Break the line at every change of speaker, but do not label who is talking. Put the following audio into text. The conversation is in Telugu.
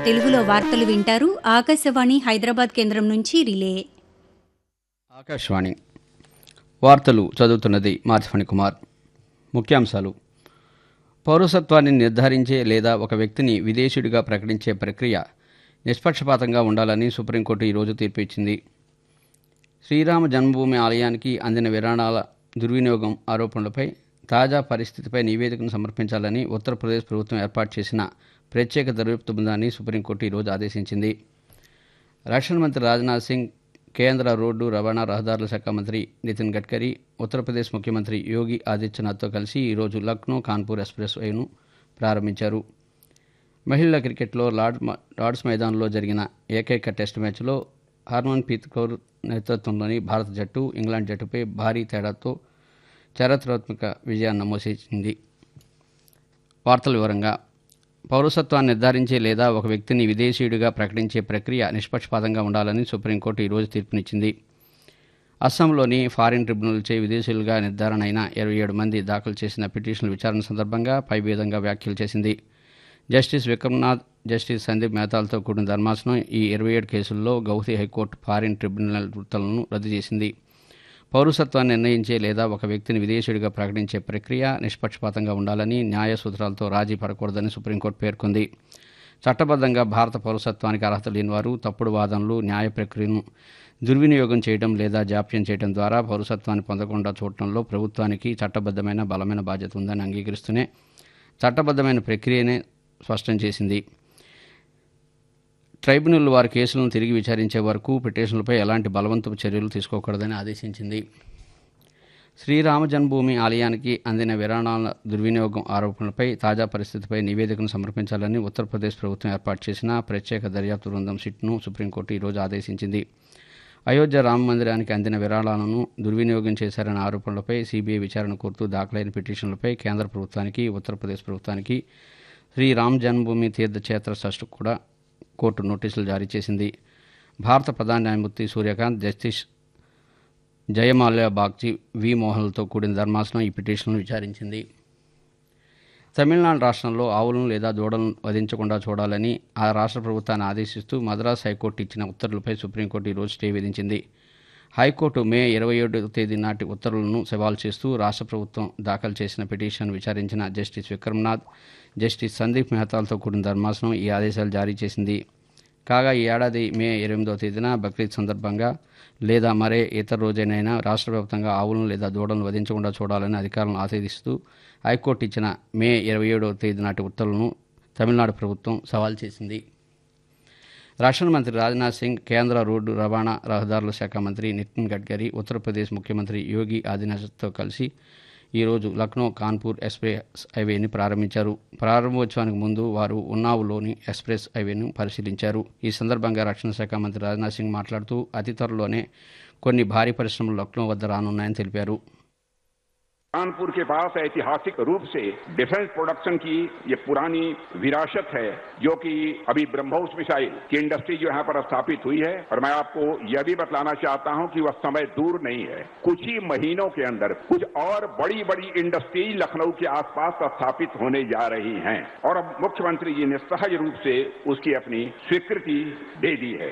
తెలుగులో వార్తలు వింటారు ఆకాశవాణి హైదరాబాద్ కేంద్రం నుంచి రిలే
ఆకాశవాణి వార్తలు చదువుతున్నది మార్చఫణి కుమార్ ముఖ్యాంశాలు పౌరసత్వాన్ని నిర్ధారించే లేదా ఒక వ్యక్తిని విదేశీయుడిగా ప్రకటించే ప్రక్రియ నిష్పక్షపాతంగా ఉండాలని సుప్రీంకోర్టు ఈరోజు తీర్పు ఇచ్చింది శ్రీరామ జన్మభూమి ఆలయానికి అందిన విరాళాల దుర్వినియోగం ఆరోపణలపై తాజా పరిస్థితిపై నివేదికను సమర్పించాలని ఉత్తరప్రదేశ్ ప్రభుత్వం ఏర్పాటు చేసిన ప్రత్యేక దర్యాప్తు బృందాన్ని సుప్రీంకోర్టు ఈరోజు ఆదేశించింది రక్షణ మంత్రి రాజ్నాథ్ సింగ్ కేంద్ర రోడ్డు రవాణా రహదారుల శాఖ మంత్రి నితిన్ గడ్కరీ ఉత్తరప్రదేశ్ ముఖ్యమంత్రి యోగి ఆదిత్యనాథ్తో కలిసి ఈరోజు లక్నో కాన్పూర్ ఎక్స్ప్రెస్ వేను ప్రారంభించారు మహిళల క్రికెట్లో లార్డ్ లార్డ్స్ మైదానంలో జరిగిన ఏకైక టెస్ట్ మ్యాచ్లో హర్మన్ప్రీత్ కౌర్ నేతృత్వంలోని భారత జట్టు ఇంగ్లాండ్ జట్టుపై భారీ తేడాతో చారిత్రాత్మక విజయాన్ని నమోదు చేసింది వార్తల వివరంగా పౌరసత్వాన్ని నిర్ధారించే లేదా ఒక వ్యక్తిని విదేశీయుడిగా ప్రకటించే ప్రక్రియ నిష్పక్షపాతంగా ఉండాలని సుప్రీంకోర్టు ఈరోజు తీర్పునిచ్చింది అస్సాంలోని ఫారిన్ ట్రిబ్యునల్చే విదేశీయులుగా నిర్ధారణ అయిన ఇరవై ఏడు మంది దాఖలు చేసిన పిటిషన్ల విచారణ సందర్భంగా పై విధంగా వ్యాఖ్యలు చేసింది జస్టిస్ విక్రమ్నాథ్ జస్టిస్ సందీప్ మెహతాలతో కూడిన ధర్మాసనం ఈ ఇరవై ఏడు కేసుల్లో గౌహతి హైకోర్టు ఫారిన్ ట్రిబ్యునల్ వృత్తులను రద్దు చేసింది పౌరసత్వాన్ని నిర్ణయించే లేదా ఒక వ్యక్తిని విదేశీయుడిగా ప్రకటించే ప్రక్రియ నిష్పక్షపాతంగా ఉండాలని న్యాయ సూత్రాలతో రాజీ పడకూడదని సుప్రీంకోర్టు పేర్కొంది చట్టబద్ధంగా భారత పౌరసత్వానికి అర్హత లేని వారు తప్పుడు వాదనలు న్యాయ ప్రక్రియను దుర్వినియోగం చేయడం లేదా జాప్యం చేయడం ద్వారా పౌరసత్వాన్ని పొందకుండా చూడటంలో ప్రభుత్వానికి చట్టబద్ధమైన బలమైన బాధ్యత ఉందని అంగీకరిస్తూనే చట్టబద్ధమైన ప్రక్రియనే స్పష్టం చేసింది ట్రైబ్యునల్ వారి కేసులను తిరిగి విచారించే వరకు పిటిషన్లపై ఎలాంటి బలవంతపు చర్యలు తీసుకోకూడదని ఆదేశించింది శ్రీరామ జన్మభూమి ఆలయానికి అందిన విరాళాల దుర్వినియోగం ఆరోపణలపై తాజా పరిస్థితిపై నివేదికను సమర్పించాలని ఉత్తరప్రదేశ్ ప్రభుత్వం ఏర్పాటు చేసిన ప్రత్యేక దర్యాప్తు బృందం సిట్ను సుప్రీంకోర్టు ఈరోజు ఆదేశించింది అయోధ్య రామ మందిరానికి అందిన విరాళాలను దుర్వినియోగం చేశారన్న ఆరోపణలపై సీబీఐ విచారణ కోరుతూ దాఖలైన పిటిషన్లపై కేంద్ర ప్రభుత్వానికి ఉత్తరప్రదేశ్ ప్రభుత్వానికి శ్రీ రామ్ జన్మభూమి తీర్థక్షేత్ర ట్రస్ట్ కూడా కోర్టు నోటీసులు జారీ చేసింది భారత ప్రధాన న్యాయమూర్తి సూర్యకాంత్ జస్టిస్ జయమాల్యా బాగ్చి వి మోహన్లతో కూడిన ధర్మాసనం ఈ పిటిషన్ను విచారించింది తమిళనాడు రాష్ట్రంలో ఆవులను లేదా దూడలను వధించకుండా చూడాలని ఆ రాష్ట్ర ప్రభుత్వాన్ని ఆదేశిస్తూ మద్రాస్ హైకోర్టు ఇచ్చిన ఉత్తర్వులపై సుప్రీంకోర్టు ఈరోజు స్టే విధించింది హైకోర్టు మే ఇరవై ఏడవ తేదీ నాటి ఉత్తర్వులను సవాల్ చేస్తూ రాష్ట్ర ప్రభుత్వం దాఖలు చేసిన పిటిషన్ విచారించిన జస్టిస్ విక్రమ్నాథ్ జస్టిస్ సందీప్ మెహతాలతో కూడిన ధర్మాసనం ఈ ఆదేశాలు జారీ చేసింది కాగా ఈ ఏడాది మే ఎనిమిదవ తేదీన బక్రీద్ సందర్భంగా లేదా మరే ఇతర రోజైనైనా రాష్ట్ర వ్యాప్తంగా ఆవులను లేదా దూడలను వధించకుండా చూడాలని అధికారులను ఆదేశిస్తూ హైకోర్టు ఇచ్చిన మే ఇరవై ఏడవ తేదీ నాటి ఉత్తర్వులను తమిళనాడు ప్రభుత్వం సవాల్ చేసింది రక్షణ మంత్రి రాజ్నాథ్ సింగ్ కేంద్ర రోడ్డు రవాణా రహదారుల శాఖ మంత్రి నితిన్ గడ్కరీ ఉత్తరప్రదేశ్ ముఖ్యమంత్రి యోగి ఆదిత్యనాథ్తో కలిసి ఈరోజు లక్నో కాన్పూర్ ఎక్స్ప్రెస్ హైవేని ప్రారంభించారు ప్రారంభోత్సవానికి ముందు వారు ఉన్నావులోని ఎక్స్ప్రెస్ హైవేను పరిశీలించారు ఈ సందర్భంగా రక్షణ శాఖ మంత్రి రాజ్నాథ్ సింగ్ మాట్లాడుతూ అతి త్వరలోనే కొన్ని భారీ పరిశ్రమలు లక్నో వద్ద రానున్నాయని తెలిపారు
कानपुर के पास ऐतिहासिक रूप से डिफेंस प्रोडक्शन की ये पुरानी विरासत है जो कि अभी ब्रह्मोस मिसाइल की इंडस्ट्री जो यहाँ पर स्थापित हुई है और मैं आपको यह भी बतलाना चाहता हूं कि वह समय दूर नहीं है कुछ ही महीनों के अंदर कुछ और बड़ी बड़ी इंडस्ट्री लखनऊ के आसपास स्थापित होने जा रही हैं और अब मुख्यमंत्री जी ने सहज रूप से उसकी अपनी स्वीकृति दे दी है